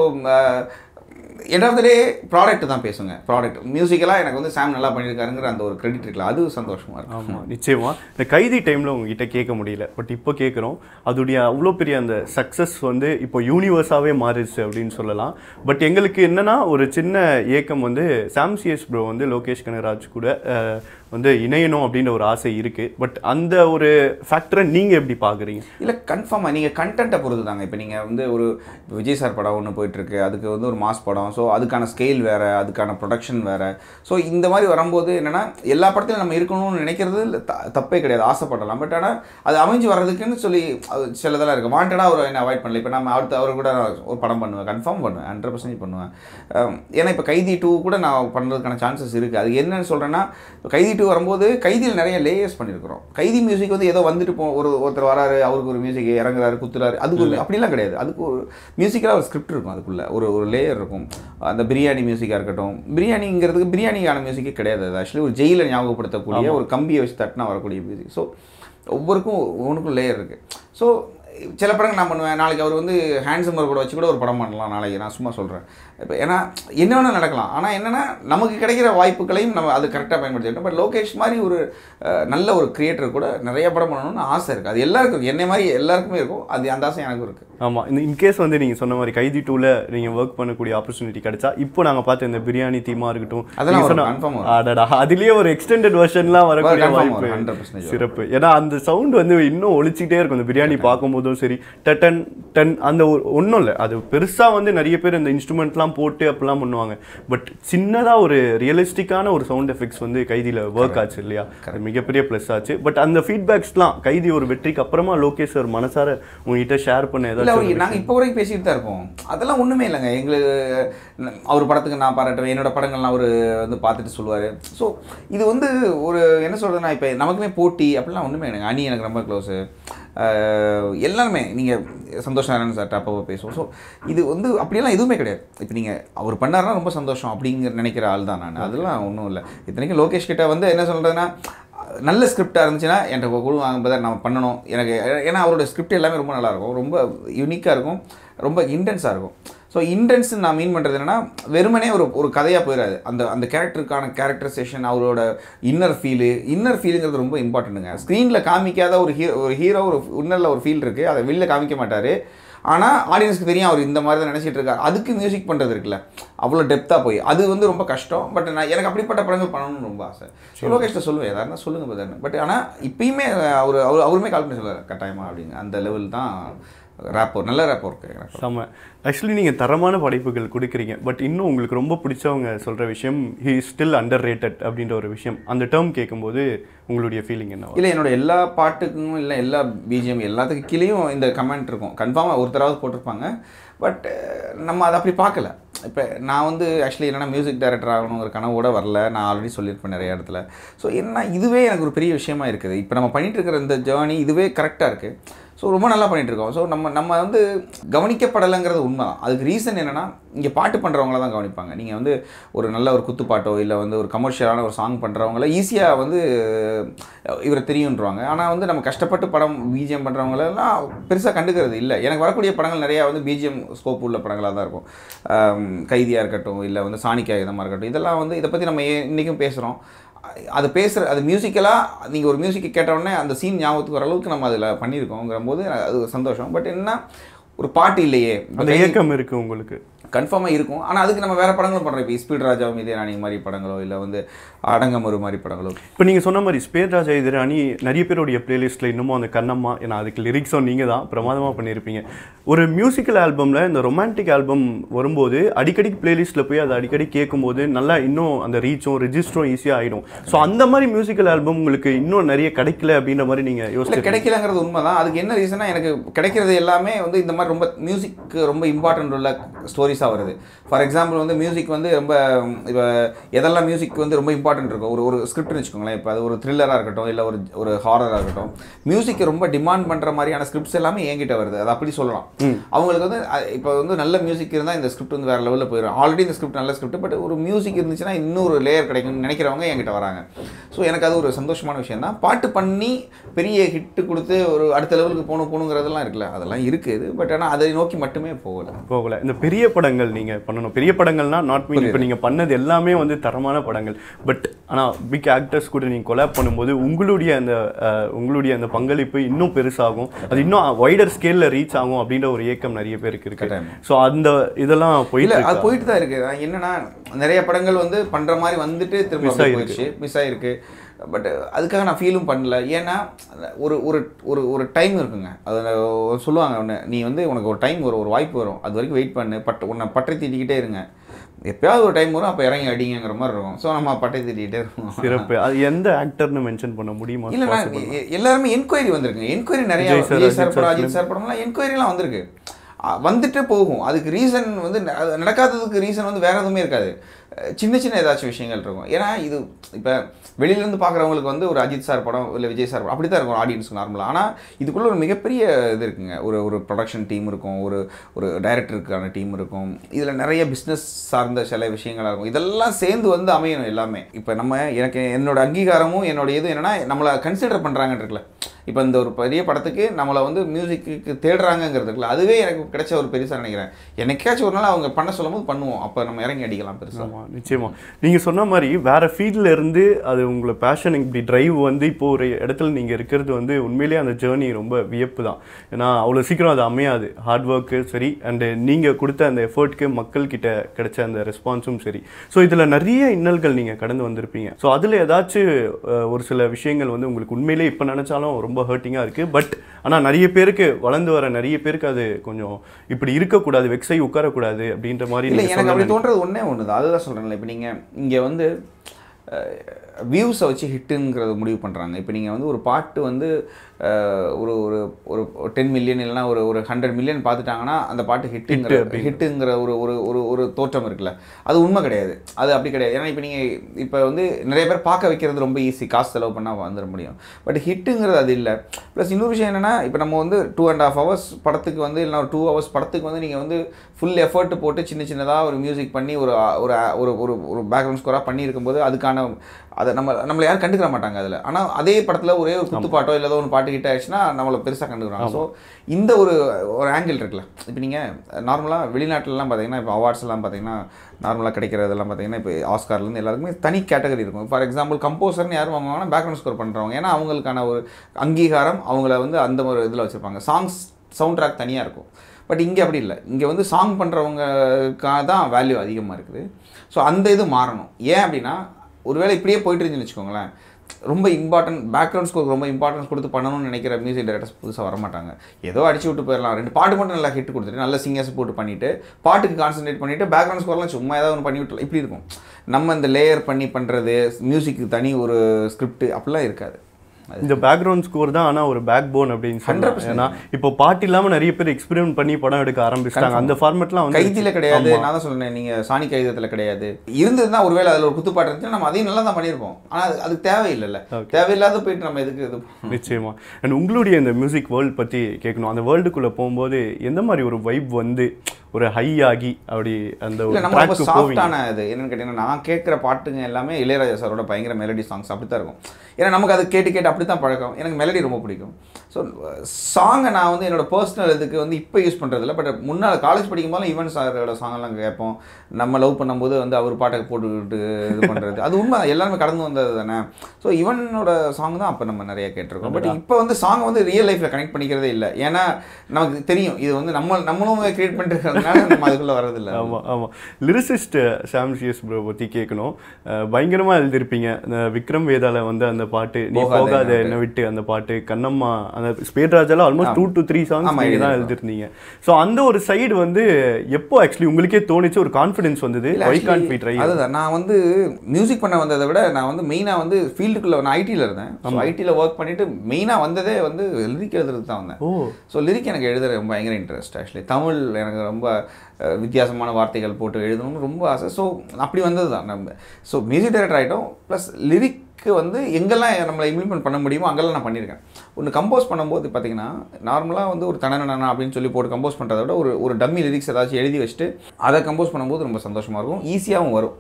end of the day product தான் பேசுங்க ப்ராடக்ட் மியூசிக்கலாக எனக்கு வந்து சாம் நல்லா பண்ணியிருக்காருங்கிற அந்த ஒரு கிரெடிட் இருக்குல்ல அது சந்தோஷமாக இருக்கும் ஆமாம் நிச்சயமா இந்த கைதி டைமில் உங்ககிட்ட கேட்க முடியல பட் இப்போ கேட்குறோம் அதோடைய அவ்வளோ பெரிய அந்த சக்ஸஸ் வந்து இப்போ யூனிவர்ஸாகவே மாறிடுச்சு அப்படின்னு சொல்லலாம் பட் எங்களுக்கு என்னன்னா ஒரு சின்ன ஏக்கம் வந்து சாம்சிஎஸ் ப்ரோ வந்து லோகேஷ் கனகராஜ் கூட அஹ், வந்து இணையணும் அப்படின்ற ஒரு ஆசை இருக்குது பட் அந்த ஒரு ஃபேக்டரை நீங்கள் எப்படி பார்க்குறீங்க இல்லை கன்ஃபார்மாக நீங்கள் கண்டென்ட்டை பொறுத்து தாங்க இப்போ நீங்கள் வந்து ஒரு இப்ப விஜய் சார் படம் ஒன்று போயிட்டுருக்கு அதுக்கு வந்து ஒரு மாஸ் படம் ஸோ அதுக்கான ஸ்கேல் வேறு அதுக்கான ப்ரொடக்ஷன் வேறு ஸோ இந்த மாதிரி வரும்போது என்னென்னா எல்லா படத்துலையும் நம்ம இருக்கணும்னு நினைக்கிறது த தப்பே கிடையாது ஆசைப்படலாம் பட் ஆனால் அது அமைஞ்சு வர்றதுக்குன்னு சொல்லி அது சிலதெல்லாம் இருக்குது வாண்டடாக அவர் என்ன அவாய்ட் பண்ணல இப்போ நம்ம அடுத்து அவர் கூட நான் ஒரு படம் பண்ணுவேன் கன்ஃபார்ம் பண்ணுவேன் ஹண்ட்ரட் பர்சன்டேஜ் பண்ணுவேன் அம், ஏன்னா இப்போ கைதி டூ கூட நான் பண்ணுறதுக்கான சான்சஸ் இருக்குது அது என்னன்னு சொல்கிறேன்னா இப்போ கைதி டூ வரும்போது கைதியில் நிறைய லேயர்ஸ் பண்ணியிருக்கிறோம் கைதி மியூசிக் வந்து ஏதோ வந்துட்டு போ ஒரு ஒருத்தர் வராரு அவருக்கு ஒரு மியூசிக் இறங்குறாரு குத்துறாரு அதுக்கு ஒரு அப்படிலாம் கிடையாது அதுக்கு ஒரு மியூசிக்கலாக ஒரு ஸ்கிரிப்ட் இருக்கும் அதுக்குள்ள ஒரு ஒரு லேயர் இருக்கும் அந்த பிரியாணி மியூசிக்காக இருக்கட்டும் பிரியாணிங்கிறதுக்கு பிரியாணிக்கான மியூசிக்கே கிடையாது அது ஆக்சுவலி ஒரு ஜெயிலை ஞாபகப்படுத்தக்கூடிய ஒரு கம்பியை வச்சு தட்டினா வரக்கூடிய மியூசிக் ஸோ ஒவ்வொருக்கும் ஒவ்வொன்றுக்கும் லேயர் இருக்குது ஸோ சில படங்கள் நான் பண்ணுவேன் நாளைக்கு அவர் வந்து ஹேண்ட்ஸமர் கூட வச்சு கூட ஒரு படம் பண்ணலாம் நாளைக்கு நான் சும்மா சொல்கிறேன் இப்போ ஏன்னா என்ன வேணால் நடக்கலாம் ஆனால் என்னென்னா நமக்கு கிடைக்கிற வாய்ப்புகளையும் நம்ம அது கரெக்டாக பயன்படுத்திட்டோம் பட் லோகேஷ் மாதிரி ஒரு அஹ், நல்ல ஒரு கிரியேட்டர் கூட நிறைய படம் பண்ணணும்னு ஆசை இருக்குது அது எல்லாருக்கும் இருக்கு. என்னை மாதிரி எல்லாருக்குமே இருக்கும் அது அந்த ஆசை எனக்கும் இருக்குது ஆமாம் இந்த இன்கேஸ் வந்து நீங்கள் சொன்ன மாதிரி கைதி டூவில் நீங்கள் ஒர்க் பண்ணக்கூடிய ஆப்பர்ச்சுனிட்டி கிடைச்சா இப்போ நாங்கள் பார்த்த இந்த பிரியாணி தீமாக இருக்கட்டும் அதெல்லாம் நீங்க வரும், சொன்ன- confirm வரும். அடடா அதுலயே ஒரு எக்ஸ்டெண்டட் வெர்ஷன்லாம் வரக்கூடிய confirm வாய்ப்பு வரும், 100% வரும். சிறப்பு ஏன்னா அந்த சவுண்ட் வந்து இன்னும் ஒழிச்சிக்கிட்டே இருக்கும் இந்த பிரியாணி பார்க்கும்போதும் சரி டட்டன் டன் அந்த ஒரு ஒன்றும் இல்லை அது பெருசாக வந்து நிறைய பேர் இந்த இன்ஸ்ட்ருமெண்ட்லாம் போட்டு அப்படிலாம் பண்ணுவாங்க பட் சின்னதாக ஒரு ரியலிஸ்டிக்கான ஒரு சவுண்ட் எஃபெக்ட்ஸ் வந்து கைதியில் ஒர்க் ஆச்சு இல்லையா அது மிகப்பெரிய ப்ளஸ் ஆச்சு பட் அந்த ஃபீட்பேக்ஸ்லாம் கைதி ஒரு வெற்றிக்கு அப்புறமா லோகேஷ் சார் மனசார உங்ககிட்ட ஷேர் பண்ண இல்லை ஏதாச்சும் அவர் நாங்கள் இப்போ வரைக்கும் பேசிட்டு தான் இருப்போம் அதெல்லாம் ஒன்றுமே இல்லைங்க எங்களுக்கு ந- அவர் படத்துக்கு நான் பாராட்டுவேன் என்னோட படங்கள்லாம் அவர் வந்து பார்த்துட்டு சொல்லுவார் ஸோ இது வந்து ஒரு என்ன சொல்கிறதுனா இப்போ நமக்குமே போட்டி அப்படிலாம் ஒன்றுமே எனக்கு அணி எனக்கு ரொம்ப க்ளோஸு அஹ், எல்லாருமே நீங்கள் சந்தோஷம் நாராயணன் சார் அப்பப்போ பேசுவோம் ஸோ இது வந்து அப்படியெல்லாம் எதுவுமே கிடையாது இப்போ நீங்கள் அவர் பண்ணாருன்னா ரொம்ப சந்தோஷம் அப்படிங்கிற நினைக்கிற ஆள் தான் நான் அதெல்லாம் ஒன்றும் இல்லை இத்தனைக்கும் லோகேஷ் கிட்ட வந்து என்ன சொல்கிறதுன்னா நல்ல ஸ்கிரிப்டாக இருந்துச்சுன்னா என்கிட்ட குழு வாங்கும்போது நம்ம பண்ணணும் எனக்கு ஏன்னா அவரோட ஸ்கிரிப்ட் எல்லாமே ரொம்ப நல்லாயிருக்கும் ரொம்ப யூனிக்காக இருக்கும் ரொம்ப இன்டென்ஸாக இருக்கும் ஸோ இன்டென்ஸ் நான் மீன் பண்ணுறது என்னன்னா வெறுமனே ஒரு ஒரு கதையாக போயிடாது அந்த அந்த கேரக்டருக்கான கேரக்டரைசேஷன் அவரோட இன்னர் ஃபீலு இன்னர் ஃபீலுங்கிறது ரொம்ப இம்பார்ட்டண்ட்டுங்க ஸ்க்ரீனில் காமிக்காத ஒரு ஹீரோ ஒரு ஹீரோ ஒரு இன்னரில் ஒரு ஃபீல் இருக்குது அதை வெளில காமிக்க மாட்டார் ஆனால் ஆடியன்ஸ்க்கு தெரியும் அவர் இந்த மாதிரி தான் நினச்சிட்டு இருக்காரு அதுக்கு மியூசிக் பண்ணுறது இருக்குல்ல அவ்வளோ டெப்த்தாக போய் அது வந்து ரொம்ப கஷ்டம் பட் நான் எனக்கு அப்படிப்பட்ட படங்கள் பண்ணணும்னு ரொம்ப ஆசை ஸோ லோகேஷ்ட சொல்லுவேன் எதா இருந்தால் சொல்லுங்கள் பதன் பட் ஆனால் இப்பயுமே அவர் அவர் அவருமே கால் பண்ணி சொல்லுவார் கட்டாயமா அப்படிங்க அந்த லெவல் தான் ரேப்போ நல்ல ரேப்போ இருக்கு செம்ம ஆக்சுவலி நீங்கள் தரமான படைப்புகள் கொடுக்குறீங்க பட் இன்னும் உங்களுக்கு ரொம்ப பிடிச்சவங்க சொல்கிற விஷயம் ஹி ஸ்டில் அண்டர் ரேட்டட் அப்படின்ற ஒரு விஷயம் அந்த டேர்ம் கேட்கும்போது உங்களுடைய ஃபீலிங் என்ன இல்லை என்னோட எல்லா பாட்டுக்கும் இல்லை எல்லா பிஜிஎம் எல்லாத்துக்கு கீழேயும் இந்த கமெண்ட் இருக்கும் கன்ஃபார்மாக ஒருத்தராவது போட்டிருப்பாங்க பட் நம்ம அதை அப்படி பார்க்கல இப்போ நான் வந்து ஆக்சுவலி என்னென்னா மியூசிக் டைரக்டர் ஆகணுங்கிற கனவோட வரல நான் ஆல்ரெடி சொல்லியிருப்பேன் நிறைய இடத்துல ஸோ என்ன இதுவே எனக்கு ஒரு பெரிய விஷயமா இருக்குது இப்போ நம்ம பண்ணிட்டு இருக்கிற இந்த ஜேர்னி இதுவே கரெக்டாக இருக்குது ஸோ ரொம்ப நல்லா பண்ணிட்டு இருக்கோம் ஸோ நம்ம நம்ம வந்து கவனிக்கப்படலைங்கிறது உண்மை தான் அதுக்கு ரீசன் என்னென்னா இங்கே பாட்டு பண்ணுறவங்கள தான் கவனிப்பாங்க நீங்கள் வந்து ஒரு நல்ல ஒரு குத்துப்பாட்டோ இல்லை வந்து ஒரு கமர்ஷியலான ஒரு சாங் பண்ணுறவங்கள ஈஸியாக வந்து இவரை தெரியுன்றவாங்க ஆனால் வந்து நம்ம கஷ்டப்பட்டு படம் பிஜிஎம் பண்ணுறவங்களெல்லாம் பெருசாக கண்டுக்கிறது இல்லை எனக்கு வரக்கூடிய படங்கள் நிறையா வந்து பிஜிஎம் ஸ்கோப் உள்ள படங்களாக தான் இருக்கும் ஆம், கைதியாக இருக்கட்டும் இல்லை வந்து சாணிக்கா இதமாக இருக்கட்டும் இதெல்லாம் வந்து இதை பற்றி நம்ம ஏ- இன்றைக்கும் பேசுகிறோம் அது பேசுகிற அது மியூசிக்கலாக நீங்கள் ஒரு மியூசிக்கை கேட்டவுடனே அந்த சீன் ஞாபகத்துக்கு வர அளவுக்கு நம்ம அதில் பண்ணியிருக்கோங்கிற போது அது ஒரு சந்தோஷம் பட் என்ன ஒரு பாட்டு இல்லையே அந்த இயக்கம் இருக்குது உங்களுக்கு கன்ஃபார்மாக இருக்கும் ஆனால் அதுக்கு நம்ம வேறு படங்களும் பண்ணுறோம் இப்போ ஸ்பீட் ராஜா மீதே ராணி மாதிரி படங்களோ இல்லை வந்து அடங்கமரு மாதிரி படங்களோ இப்போ நீங்கள் சொன்ன மாதிரி ஸ்பேர் ராஜா எதிராணி நிறைய பேருடைய பிளேலிஸ்ட்டில் இன்னமும் அந்த கண்ணம்மா ஏன்னா அதுக்கு லிரிக்ஸும் நீங்கள் தான் பிரமாதமாக பண்ணியிருப்பீங்க ஒரு மியூசிக்கல் ஆல்பமில் இந்த ரொமான்டிக் ஆல்பம் வரும்போது அடிக்கடி பிளேலிஸ்ட்டில் போய் அதை அடிக்கடி கேட்கும்போது நல்லா இன்னும் அந்த ரீச்சும் ரெஜிஸ்டரும் ஈஸியாக ஆகிடும் ஸோ அந்த மாதிரி மியூசிக்கல் ஆல்பம் உங்களுக்கு இன்னும் நிறைய கிடைக்கல அப்படின்ற மாதிரி நீங்கள் இல்லை யோசிச்சு கிடைக்கலங்கிறது உண்மை தான் அதுக்கு என்ன ரீசனா எனக்கு கிடைக்கிறது எல்லாமே வந்து இந்த மாதிரி ரொம்ப மியூசிக்கு ரொம்ப இம்பார்ட்டன்ட் உள்ள ஸ்டோரிஸாக வருது ஃபார் எக்ஸாம்பிள் வந்து மியூசிக் வந்து ரொம்ப இப்போ எதெல்லாம் மியூசிக் வந்து ரொம்ப இம்பார்ட்டன்ட் இருக்கும் ஒரு ஒரு ஸ்கிரிப்ட்னு வச்சுக்கோங்களேன் இப்போ அது ஒரு த்ரில்லராக இருக்கட்டும் இல்லை ஒரு ஒரு ஹாரராக இருக்கட்டும் மியூசிக்கை ரொம்ப டிமாண்ட் பண்ணுற மாதிரியான ஸ்கிரிப்ட்ஸ் எல்லாமே என்கிட்ட வருது அது அப்படி சொல்லலாம் அவங்களுக்கு வந்து அ- இப்போ வந்து நல்ல மியூசிக் இருந்தால் இந்த ஸ்கிரிப்ட் வந்து வேறு லெவலில் போயிடும் ஆல்ரெடி இந்த ஸ்கிரிப்ட் நல்ல ஸ்கிரிப்ட் பட் ஒரு மியூசிக் இருந்துச்சுன்னா இன்னொரு லேயர் கிடைக்கும்னு நினைக்கிறவங்க என்கிட்ட வராங்க ஸோ எனக்கு அது ஒரு சந்தோஷமான விஷயம் தான் பாட்டு பண்ணி பெரிய ஹிட்டு கொடுத்து ஒரு அடுத்த லெவலுக்கு போகணும் போகணுங்கிறதெல்லாம் இருக்குல்ல அதெல்லாம் இருக்குது பட் ஆனால் அதை நோக்கி மட்டுமே போகல போகல இந்த பெரிய படங்கள் நீங்கள் பண்ணணும் பெரிய படங்கள்னா நாட் மீன் இப்போ நீங்கள் பண்ணது எல்லாமே வந்து தரமான படங்கள் பட் ஆனால் பிக் ஆக்டர்ஸ் கூட நீங்கள் கொலாப் பண்ணும்போது உங்களுடைய அந்த அஹ், உங்களுடைய அந்த பங்களிப்பு இன்னும் பெருசாகும் அது இன்னும் வைடர் ஸ்கேலில் ரீச் ஆகும் அப்படின்ற ஒரு ஏக்கம் நிறைய பேருக்கு இருக்கு கட்டாயமா. ஸோ அந்த இதெல்லாம் இல்ல போயிட்டு அது இருக்கா? போயிட்டு தான் இருக்கு அது என்னன்னா நிறைய படங்கள் வந்து பண்ற மாதிரி வந்துட்டு திரும்ப Miss அப்படியே ஆயிருக்கு. போயிடுச்சு மிஸ் ஆயிருக்கு பட் அதுக்காக நான் ஃபீலும் பண்ணல ஏன்னா ஒரு ஒரு ஒரு ஒரு டைம் இருக்குங்க அது சொல்லுவாங்க ஒன்று நீ வந்து உனக்கு ஒரு டைம் வரும் ஒரு வாய்ப்பு வரும் அது வரைக்கும் வெயிட் பண்ணு பட் உன்னை பட்டை தீட்டிக்கிட்டே இருங்க எப்பயாவது ஒரு டைம் வரும் அப்போ இறங்கி அடிங்கிற மாதிரி இருக்கும் ஸோ நம்ம பட்டை தீட்டிக்கிட்டே இருக்கோம் சிறப்பு அது எந்த ஆக்டர்னு மென்ஷன் பண்ண முடியுமா இல்லைண்ணா Possible? எ- எல்லாருமே என்கொயரி வந்திருக்கு என்கொயரி நிறைய விஜய் சார், விஜய் சார் அஜித் படம் சார் அஜித் சார் படம்லாம் என்கொயரிலாம் வந்திருக்கு அ, வந்துட்டு போகும் அதுக்கு ரீசன் வந்து ந- அது நடக்காததுக்கு ரீசன் வந்து வேற எதுவுமே இருக்காது அஹ் சின்ன சின்ன ஏதாச்சும் விஷயங்கள் இருக்கும் ஏன்னா இது இப்போ வெளியிலேருந்து பார்க்குறவங்களுக்கு வந்து ஒரு அஜித் சார் படம் இல்லை விஜய் சார் படம் அப்படி தான் இருக்கும் ஆடியன்ஸ்க்கு நார்மலாக ஆனால் இதுக்குள்ள ஒரு மிகப்பெரிய இது இருக்குங்க ஒரு ஒரு ப்ரொடக்ஷன் டீம் இருக்கும் ஒரு ஒரு டைரக்டருக்கான டீம் இருக்கும் இதில் நிறைய பிஸ்னஸ் சார்ந்த சில விஷயங்களாக இருக்கும் இதெல்லாம் சேர்ந்து வந்து அமையணும் எல்லாமே இப்போ நம்ம எனக்கு என்னோட அங்கீகாரமும் என்னோட இது என்னன்னா நம்மளை கன்சிடர் பண்ணுறாங்கன்னு இருக்குல்ல இப்போ இந்த ஒரு பெரிய படத்துக்கு நம்மளை வந்து மியூசிக்கு தேடுறாங்கங்கிறதுக்குல அதுவே எனக்கு கிடைச்ச ஒரு பெருசாக நினைக்கிறேன் என்னைக்காச்சும் ஒரு நாள் அவங்க பண்ண சொல்லும்போது பண்ணுவோம் அப்போ நம்ம இறங்கி அடிக்கலாம் பெருசாக ஆமா நிச்சயமா நீங்க சொன்ன மாதிரி வேற ஃபீல்ட்ல இருந்து அது உங்களை பேஷன் இப்படி டிரைவ் வந்து இப்போ ஒரு இடத்துல நீங்க இருக்கிறது வந்து உண்மையிலேயே அந்த ஜேர்னி ரொம்ப வியப்பு தான் ஏன்னா அவ்வளோ சீக்கிரம் அது அமையாது ஹார்ட் ஒர்க்கு சரி அண்டு நீங்க கொடுத்த அந்த எஃபர்ட்க்கு மக்கள் கிட்ட கிடைச்ச அந்த ரெஸ்பான்ஸும் சரி ஸோ இதுல நிறைய இன்னல்கள் நீங்க கடந்து வந்திருப்பீங்க ஸோ அதுல ஏதாச்சும் அஹ், ஒரு சில விஷயங்கள் வந்து உங்களுக்கு உண்மையிலேயே இப்போ நினைச்சாலும் ரொம்ப ஹர்ட்டிங்காக இருக்கு பட் ஆனா நிறைய பேருக்கு வளர்ந்து வர நிறைய பேருக்கு அது கொஞ்சம் இப்படி இருக்கக்கூடாது வெக்ஸை உட்காரக்கூடாது அப்படின்ற மாதிரி இல்லை நீங்க எனக்கு சொல்ல அப்படி தோன்றது ஒன்றே ஒன்று தான் அதுதான் சொல்கிறேன்ல இப்போ நீங்கள் இங்கே வந்து வியூஸை வச்சு ஹிட்டுங்கிறத முடிவு பண்ணுறாங்க இப்போ நீங்கள் வந்து ஒரு பாட்டு வந்து அஹ், ஒரு ஒரு ஒரு டென் மில்லியன் இல்லைனா ஒரு ஒரு ஹண்ட்ரட் மில்லியன் பார்த்துட்டாங்கன்னா அந்த பாட்டு ஹிட்டுங்கிற ஹிட்டுங்கிற ஒரு ஒரு ஒரு ஒரு தோற்றம் இருக்குல்ல அது உண்மை கிடையாது அது அப்படி கிடையாது ஏன்னா இப்போ நீங்கள் இப்போ வந்து நிறைய பேர் பார்க்க வைக்கிறது ரொம்ப ஈஸி காசு செலவு பண்ணால் வந்துட முடியும் பட் ஹிட்டுங்கிறது அது இல்லை ப்ளஸ் இன்னொரு விஷயம் என்னென்னா இப்போ நம்ம வந்து டூ அண்ட் ஹாஃப் ஹவர்ஸ் படத்துக்கு வந்து இல்லைனா ஒரு டூ ஹவர்ஸ் படத்துக்கு வந்து நீங்கள் வந்து ஃபுல் எஃபர்ட் போட்டு சின்ன சின்னதாக ஒரு மியூசிக் பண்ணி ஒரு ஒரு ஒரு ஒரு ஒரு பேக்ரவுண்ட் ஸ்கோராக பண்ணியிருக்கும்போது அதுக்கான அதை நம்ம நம்மளை யாரும் கண்டுக்கிற மாட்டாங்க அதில் ஆனால் அதே படத்தில் ஒரே ஒரு குத்து பாட்டோ இல்லை ஒரு பாட்டு ஹிட் ஆயிடுச்சுன்னா நம்மளை பெருசாக கண்டுக்கிறாங்க ஸோ இந்த ஒரு ஒரு ஆங்கிள் இருக்குல்ல இப்போ நீங்கள் நார்மலாக வெளிநாட்டிலலாம் பார்த்தீங்கன்னா இப்போ அவார்ட்ஸ் எல்லாம் பார்த்தீங்கன்னா நார்மலாக கிடைக்கிறதெல்லாம் பார்த்தீங்கன்னா இப்போ ஆஸ்கார்லேருந்து எல்லாருக்குமே தனி கேட்டகரி இருக்கும் ஃபார் எக்ஸாம்பிள் கம்போசர்னு யாரும் வாங்குவாங்கன்னா பேக்ரவுண்ட் ஸ்கோர் பண்ணுறவங்க ஏன்னா அவங்களுக்கான ஒரு அங்கீகாரம் அவங்கள வந்து அந்த ஒரு இதில் வச்சுருப்பாங்க சாங்ஸ் சவுண்ட் ட்ராக் தனியாக இருக்கும் பட் இங்கே அப்படி இல்லை இங்கே வந்து சாங் பண்ணுறவங்களுக்காக தான் வேல்யூ அதிகமாக இருக்குது ஸோ அந்த இது மாறணும் ஏன் அப்படின்னா ஒருவேளை இப்படியே போயிட்டு இருந்துச்சுன்னு வச்சுக்கோங்களேன் ரொம்ப இம்பார்ட்டன்ட் பேக்ரவுண்ட் ஸ்கோருக்கு ரொம்ப இம்பார்ட்டன்ஸ் கொடுத்து பண்ணணும்னு நினைக்கிற மியூசிக் டைரக்டர்ஸ் புதுசாக வர மாட்டாங்க ஏதோ அடிச்சு விட்டு போயிடலாம் ரெண்டு பாட்டு மட்டும் நல்லா ஹிட் கொடுத்துட்டு நல்ல சிங்கர்ஸ் போட்டு பண்ணிட்டு பாட்டுக்கு கான்சென்ட்ரேட் பண்ணிட்டு பேக்ரவுண்ட் ஸ்கோர்லாம் சும்மா ஏதாவது ஒன்று பண்ணி விட்டுலாம் இப்படி இருக்கும் நம்ம இந்த லேயர் பண்ணி பண்ணுறது மியூசிக்கு தனி ஒரு ஸ்கிரிப்ட் அப்படிலாம் இருக்காது இந்த பேக்ரவுண்ட் ஸ்கோர் தான் ஆனா ஒரு பேக் போன் அப்படின்னு சொல்லலாம் ஏன்னா இப்போ பாட்டு இல்லாம நிறைய பேர் எக்ஸ்பெரிமெண்ட் பண்ணி படம் எடுக்க ஆரம்பிச்சிட்டாங்க அந்த ஃபார்மேட்லாம் வந்து கைதியில் கிடையாது நான் தான் சொன்னேன் நீங்கள் சாணி கைதத்தில் கிடையாது இருந்ததுன்னா ஒருவேளை அதில் ஒரு குத்துப்பாட்டு இருந்துச்சுன்னா நம்ம அதையும் நல்லா தான் பண்ணியிருப்போம் ஆனால் அது அதுக்கு தேவையில்லைல்ல தேவையில்லாத போயிட்டு நம்ம எதுக்கு இது பண்ணணும்? நிச்சயமா அண்ட் உங்களுடைய இந்த மியூசிக் வேர்ல்ட் பத்தி கேட்கணும் அந்த வேர்ல்டுக்குள்ள போகும்போது எந்த மாதிரி ஒரு வைப் வந்து ஒரு ஹை ஆகி அப்படி அந்த ஒரு இல்லை நம்ம ரொம்ப ட்ராக்கு போவீங்க சாஃப்டான இது என்னன்னு கேட்டிங்கன்னா நான் கேட்குற பாட்டுங்க எல்லாமே இளையராஜா சாரோட பயங்கர மெலடி சாங்ஸ் அப்படி தான் இருக்கும் ஏன்னா நமக்கு அது கேட்டு கேட்டு அப்படி தான் பழக்கம் எனக்கு மெலடி ரொம்ப பிடிக்கும் ஸோ சாங்கை நான் வந்து என்னோட பர்சனல் இதுக்கு வந்து இப்போ யூஸ் பண்ணுறதில்ல பட் முன்னால் காலேஜ் படிக்கும்போது ஈவன் சாரோட சாங்கெல்லாம் கேட்போம் நம்ம லவ் பண்ணும்போது வந்து அவர் பாட்டை போட்டுக்கிட்டு இது பண்ணுறது அது உண்மை தான். எல்லாருமே கடந்து வந்தது தானே ஸோ ஈவனோட சாங் தான் அப்போ நம்ம நிறைய கேட்டிருக்கோம் பட் இப்போ வந்து சாங் வந்து ரியல் லைஃப்பில் கனெக்ட் பண்ணிக்கிறதே இல்லை ஏன்னா நமக்கு தெரியும் இது வந்து நம்ம நம்மளும் கிரியேட் பண்ணிருக்கிறதுனால நம்ம அதுக்குள்ளே வர்றதில்லை ஆமா ஆமா லிரிசிஸ்ட் சாம் சிஎஸ் ப்ரோ பத்தி கேட்கணும் அஹ் பயங்கரமா எழுதிருப்பீங்க இந்த விக்ரம் வேதால வந்து அந்த பாட்டு நீ போகாத போகாத என்னை என்ன விட்டு அந்த பாட்டு கண்ணம்மா அந்த ஸ்பேட்ராஜால almost two to three songs ஆமா, நீங்க தான் எழுதியிருக்கோம். எழுதிருந்தீங்க ஸோ அந்த ஒரு சைடு வந்து எப்போ ஆக்சுவலி உங்களுக்கே தோணுச்சு ஒரு கான்ஃபிடன்ஸ் வந்தது இல்ல, why actually, can't be try அதுதான் நான் வந்து மியூசிக் பண்ண வந்ததை விட நான் வந்து மெயினாக வந்து ஃபீல்டுக்குள்ள நான் ஐடியில் இருந்தேன் ஸோ ஐடியில் ஒர்க் பண்ணிட்டு மெயினாக வந்ததே வந்து லிரிக் எழுதுறது தான் வந்தேன் ஓ ஸோ லிரிக் எனக்கு எழுத ரொம்ப பயங்கர இன்ட்ரெஸ்ட் ஆக்சுவலி தமிழ் எனக்கு ரொம்ப அஹ், வித்தியாசமான வார்த்தைகள் போட்டு எழுதணும்னு ரொம்ப ஆசை ஸோ அப்படி வந்தது தான் நம்ம ஸோ மியூசிக் டைரக்டர் ஆகிட்டோம் ப்ளஸ் லிரிக்கு வந்து எங்கெல்லாம் நம்மளை இம்ப்ளிமெண்ட் பண்ண முடியுமோ அங்கெல்லாம் நான் பண்ணியிருக்கேன் ஒன்று கம்போஸ் பண்ணும்போது பார்த்தீங்கன்னா நார்மலாக வந்து ஒரு தனனா அப்படின்னு சொல்லி போட்டு கம்போஸ் பண்ணுறத விட ஒரு ஒரு டம்மி லிரிக்ஸ் ஏதாச்சும் எழுதி வச்சுட்டு அதை கம்போஸ் பண்ணும்போது ரொம்ப சந்தோஷமாக இருக்கும் ஈஸியாகவும் வரும்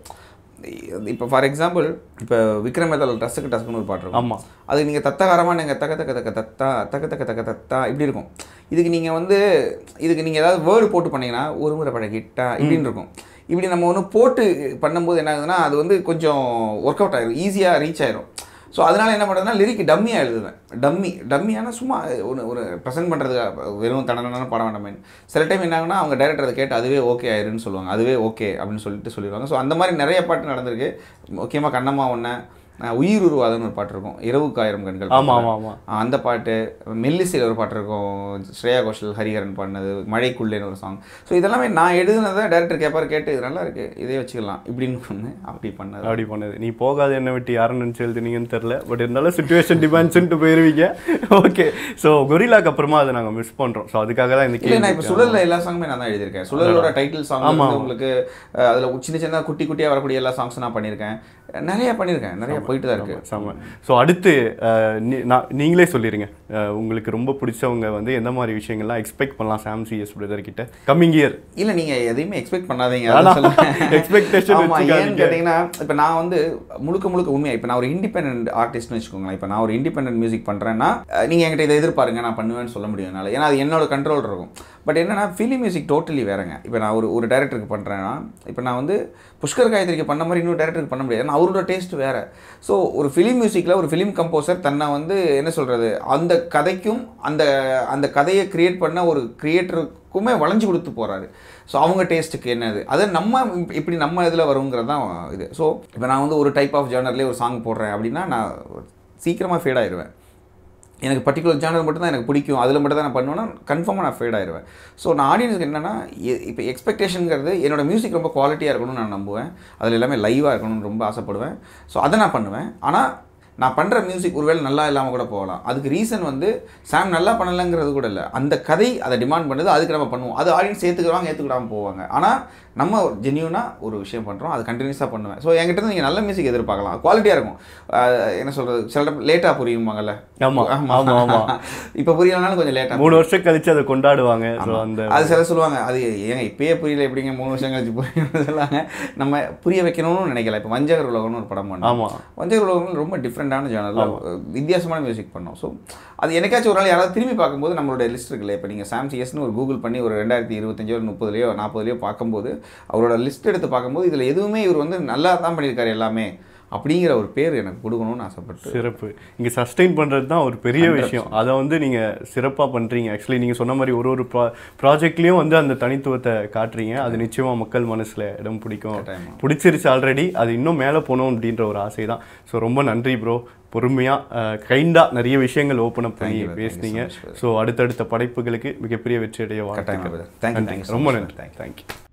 இப்போ ஃபார் எக்ஸாம்பிள் இப்போ விக்ரம் மேதால் டஸ்ஸுக்கு டஸ்க்குன்னு ஒரு பாட்டு இருக்கும் ஆமா அது நீங்கள் தத்தகாரமாக நீங்கள் தக்க தக்க தக்க தத்தா தக்க தக்க தக்க தத்தா இப்படி இருக்கும் இதுக்கு நீங்கள் வந்து இதுக்கு நீங்கள் ஏதாவது வேர்டு போட்டு பண்ணீங்கன்னா ஒரு முறை பழகிட்டா இப்படின்னு இருக்கும் இப்படி நம்ம ஒன்று போட்டு பண்ணும்போது என்ன ஆகுதுன்னா அது வந்து கொஞ்சம் ஒர்க் அவுட் ஆயிரும் ஈஸியாக ரீச் ஆயிரும் ஸோ அதனால் என்ன பண்ணுறதுனா லிரிக் டம்மியாக எழுதுவேன் டம்மி டம்மியான சும்மா ஒரு ஒரு ப்ரெசென்ட் பண்ணுறதுக்கு வெறும் தடனான பாட வேண்டாமே சில டைம் என்ன ஆகுனா அவங்க டைரக்டர் அதை கேட்டு அதுவே ஓகே ஆயிருன்னு சொல்லுவாங்க அதுவே ஓகே அப்படின்னு சொல்லிட்டு சொல்லிடுவாங்க ஸோ அந்த மாதிரி நிறைய பாட்டு நடந்திருக்கு முக்கியமாக கண்ணம்மா ஒன்று உயிர் உருவாதன்னு ஒரு பாட்டு இருக்கும் இரவுக்கு ஆயிரம் கண்கள் ஆமா ஆமா ஆமா ஆ, அந்த பாட்டு மெல்லிசையில் ஒரு பாட்டு இருக்கும் ஸ்ரேயா கோஷல் ஹரிஹரன் பாடினது மழைக்குள்ளேன்னு ஒரு சாங் ஸோ இதெல்லாமே நான் எழுதுனதை டேரக்டர் கேட்பார் கேட்டு இது நல்லா இருக்கு இதே வச்சுக்கலாம் இப்படின்னு ஒன்று அப்படி பண்ணது அப்படி பண்ணது நீ போகாத என்ன விட்டு யாரும் நினச்சி எழுதுனீங்கன்னு தெரில பட் இருந்தாலும் சுச்சுவேஷன் டிமாண்ட்ஸ்ன்ட்டு போயிருவீங்க ஓகே ஸோ கொரிலாக்கு அப்புறமா அதை நாங்கள் மிஸ் பண்ணுறோம் ஸோ அதுக்காக தான் இந்த இல்லை நான் இப்போ கேள்வி சுழல்ல எல்லா சாங்குமே நான் தான் எழுதியிருக்கேன் சுழலோட டைட்டில் சாங் ஆமா. வந்து உங்களுக்கு அஹ், அதுல சின்ன சின்ன குட்டி குட்டியாக வரக்கூடிய எல்லா சாங்ஸும் நான் பண்ணியிருக்கேன் நிறைய பண்ணியிருக்கேன் நிறைய போயிட்டு தான் இருக்கு செம்ம ஸோ அடுத்து அஹ், நீ- நான் நீங்களே சொல்லிடுங்க அஹ், உங்களுக்கு ரொம்ப பிடிச்சவங்க வந்து எந்த மாதிரி விஷயங்கள்லாம் எக்ஸ்பெக்ட் பண்ணலாம் சாம் சிஎஸ் பிரதர் கிட்ட கம்மிங் இயர் இல்ல நீங்க எதையுமே எக்ஸ்பெக்ட் பண்ணாதீங்க வேணாம். அதான் சொல்லுவேன். Expectation ஆமா, வச்சுக்காதீங்க. ஏன்னு கேட்டீங்கன்னா இப்போ நான் வந்து முழுக்க முழுக்க உண்மையா இப்போ நான் ஒரு இண்டிபெண்டன்ட் ஆர்டிஸ்ட்னு வச்சுக்கோங்களேன் இப்போ நான் ஒரு இண்டிபெண்டன்ட் மியூசிக் பண்றேன்னா அஹ், நீங்க என்கிட்ட இதை எதிர்பாருங்க நான் பண்ணுவேன்னு சொல்ல முடியும் என்னால ஏன்னா அது என்னோட கண்ட்ரோல் இருக்கும் பட் என்னன்னா ஃபிலிம் மியூசிக் டோட்டலி வேறங்க இப்போ நான் ஒரு ஒரு டேரக்டருக்கு பண்றேன்னா இப்போ நான் வந்து புஷ்கர் காயத்ரிக்கு பண்ண மாதிரி இன்னொரு டேரக்டருக்கு பண்ண முடியாது ஏன்னா அவரோட டேஸ்ட் வேற ஸோ ஒரு ஃபிலிம் மியூசிக்கில் ஒரு ஃபிலிம் கம்போசர் தன்னை வந்து என்ன சொல்றது அந்த கதைக்கும் அந்த அந்த கதையை கிரியேட் பண்ண ஒரு கிரியேட்டருக்குமே வளைஞ்சு கொடுத்து போறாரு ஸோ அவங்க டேஸ்ட்டுக்கு என்னது அது நம்ம இப்ப- இப்படி நம்ம இதில் வருங்கிறது தான் இது ஸோ இப்போ நான் வந்து ஒரு டைப் ஆஃப் ஜேர்னர்லேயே ஒரு சாங் போடுறேன் அப்படின்னா நான் சீக்கிரமாக ஃபேட் ஆயிடுவேன் எனக்கு பர்டிகுலர் ஜானர் மட்டும் தான் எனக்கு பிடிக்கும் அதில் மட்டும் தான் நான் பண்ணுவேன்னா கன்ஃபார்மாக நான் ஃபேட் ஆயிடுவேன் ஸோ நான் ஆடியன்ஸ்க்கு என்னென்னா இப்போ எக்ஸ்பெக்டேஷனுங்கிறது என்னோட மியூசிக் ரொம்ப குவாலிட்டியாக இருக்கணும்னு நான் நம்புவேன் அதில் எல்லாமே லைவாக இருக்கணும்னு ரொம்ப ஆசைப்படுவேன் ஸோ அதை நான் பண்ணுவேன் ஆனால் நான் பண்ணுற மியூசிக் ஒருவேளை நல்லா இல்லாமல் கூட போகலாம் அதுக்கு ரீசன் வந்து சாம் நல்லா பண்ணலைங்கிறது கூட இல்லை அந்த கதை அதை டிமாண்ட் பண்ணுது அதுக்கு நம்ம பண்ணுவோம் அது ஆடியன்ஸ் ஏற்றுக்குவாங்க ஏற்றுக்கிடாமல் போவாங்க ஆனால் நம்ம ஜென்யூனாக ஒரு விஷயம் பண்ணுறோம் அது கண்டினியூஸாக பண்ணுவேன் ஸோ என்கிட்ட இருந்து நீங்கள் நல்ல மியூசிக் எதிர்பார்க்கலாம் குவாலிட்டியாக இருக்கும் அஹ் என்ன சொல்கிறது சில டைம் லேட்டாக புரியுமாங்கல்ல ஆமா ஆமா ஆமா இப்போ புரியலனாலும் கொஞ்சம் லேட்டாக மூணு வருஷம் கழிச்சு அதை கொண்டாடுவாங்க ஸோ அந்த அது சில சொல்லுவாங்க அது ஏங்க இப்பயே புரியல எப்படிங்க மூணு வருஷம் கழிச்சு புரியணும்னு சொல்லுவாங்க நம்ம புரிய வைக்கணும்னு நினைக்கல இப்போ வஞ்சகர் உலகம்னு ஒரு படம் பண்ணோம் ஆமா வஞ்சகர் உலகம் ரொம்ப டிஃப்ரெண்டான ஜானரில் வித்தியாசமான மியூசிக் பண்ணோம் ஸோ அது என்னைக்காச்சும் ஒரு நாள் யாராவது திரும்பி பார்க்கும்போது நம்மளோட லிஸ்ட் இருக்குல்ல இப்போ நீங்கள் சாம் சிஎஸ்னு ஒரு கூகுள் பண்ணி ஒரு ரெண்டாயிரத்தி இருபத்தஞ்சோ முப்பதுலையோ நாற்பதுலையோ பார்க்கும்போது அவரோட லிஸ்ட் எடுத்து பார்க்கும்போது இதில் எதுவுமே இவர் வந்து நல்லா தான் பண்ணியிருக்காரு எல்லாமே அப்படிங்கிற ஒரு பேர் எனக்கு கொடுக்கணும்னு ஆசைப்பட்டு சிறப்பு இங்கே சஸ்டெயின் பண்ணுறது தான் ஒரு பெரிய விஷயம் அதை வந்து நீங்கள் சிறப்பாக பண்ணுறீங்க ஆக்சுவலி நீங்கள் சொன்ன மாதிரி ஒரு ஒரு ப்ரா ப்ராஜெக்ட்லேயும் வந்து அந்த தனித்துவத்தை காட்டுறீங்க அது நிச்சயமாக மக்கள் மனசில் இடம் பிடிக்கும் கட்டாயமா. பிடிச்சிருச்சு ஆல்ரெடி அது இன்னும் மேலே போகணும் அப்படின்ற ஒரு ஆசை தான் ஸோ ரொம்ப நன்றி ப்ரோ பொறுமையாக கைண்டாக நிறைய விஷயங்கள் ஓப்பன் அப் பண்ணி Thank you, thank you so பேசுனீங்க much, brother. ஸோ அடுத்தடுத்த படைப்புகளுக்கு மிகப்பெரிய வெற்றி அடைய கட்டாயமா, வாழ்த்துக்கள் brother. Thank you, நன்றி thank you so ரொம்ப much, நன்றி brother. Thank you. தேங்க்யூ